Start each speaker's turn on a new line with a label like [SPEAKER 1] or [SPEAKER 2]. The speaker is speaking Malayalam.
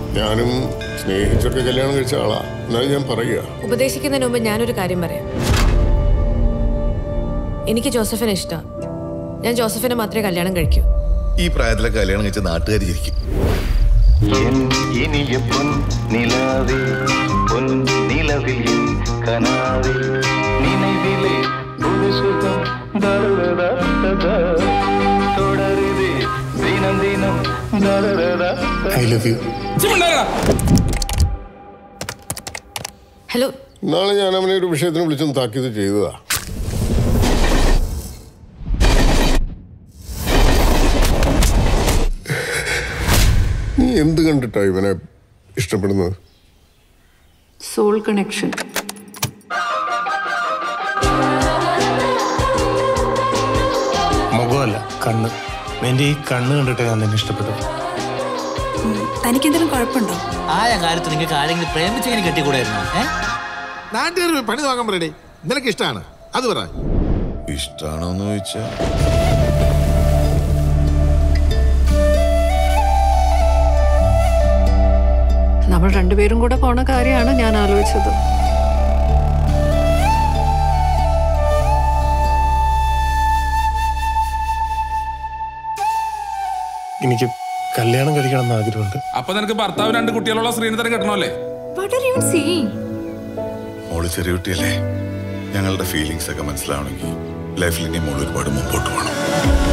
[SPEAKER 1] ഞാനും സ്നേഹിച്ചൊക്കെ കല്യാണം കഴിച്ച ആളാ എന്നാലും ഞാൻ പറയുക
[SPEAKER 2] ഉപദേശിക്കുന്നതിന് മുമ്പ് ഞാനൊരു കാര്യം പറയാം എനിക്ക് ജോസഫിനെ ഇഷ്ടം ഞാൻ ജോസഫിനെ മാത്രമേ കല്യാണം കഴിക്കൂ
[SPEAKER 3] ഈ പ്രായത്തിലെ കല്യാണം കഴിച്ച നാട്ടുകാർ ചിരിക്കും
[SPEAKER 4] ഇനിയ പൊൻ നിലാവേ പൊൻ നിലവിൽ എൻ കനാവേ നിனைவிலே ஒரு சுகம் தரதா தொடருதே தினம் தினம் தரதா
[SPEAKER 1] ഐ ലവ് യു
[SPEAKER 2] ഹലോ
[SPEAKER 1] നാളെ ഞാൻ അവനെ ഒരു വിഷയത്തിന് വിളിച്ചൊന്ന് താക്കീത് ചെയ്തതാ നീ എന്ത് കണ്ടിട്ടാ ഇവനെ ഇഷ്ടപ്പെടുന്നത്
[SPEAKER 5] സോൾ കണക്ഷൻ
[SPEAKER 6] മുഖമല്ല കണ്ണ് നിന്റെ ഈ കണ്ണ് കണ്ടിട്ട് ഞാൻ നിന്നെ ഇഷ്ടപ്പെട്ടത്
[SPEAKER 5] തനിക്ക് എന്തെങ്കിലും കുഴപ്പമുണ്ടോ
[SPEAKER 7] ആയ കാലത്ത് നിങ്ങൾക്ക് ആരെങ്കിലും പ്രേമിച്ചെങ്ങനെ കെട്ടിക്കൂടായിരുന്നു ഏ
[SPEAKER 8] നാട്ടുകാർ പണി വാങ്ങാൻ പറയടേ നിനക്ക് ഇഷ്ടമാണ് അത് പറ
[SPEAKER 3] ഇഷ്ടാണോന്ന് ചോദിച്ചാ
[SPEAKER 5] നമ്മൾ രണ്ടുപേരും കൂടെ പോണ കാര്യമാണ് ഞാൻ ആലോചിച്ചത്
[SPEAKER 6] എനിക്ക് കല്യാണം കഴിക്കണം എന്ന് ആഗ്രഹമുണ്ട്
[SPEAKER 9] അപ്പൊ നിനക്ക് ഭർത്താവ് രണ്ട് കുട്ടികളുള്ള ശ്രീനിധരൻ കെട്ടണമല്ലേ
[SPEAKER 5] വാട്ട് ആർ യു സീയിങ്
[SPEAKER 3] മോള് ചെറിയ കുട്ടിയല്ലേ ഞങ്ങളുടെ ഫീലിങ്സ് ഒക്കെ മനസ്സിലാവണമെങ്കിൽ ലൈഫിൽ ഇനി മോൾ ഒരുപാട് മുമ്പോട്ട് പോകണം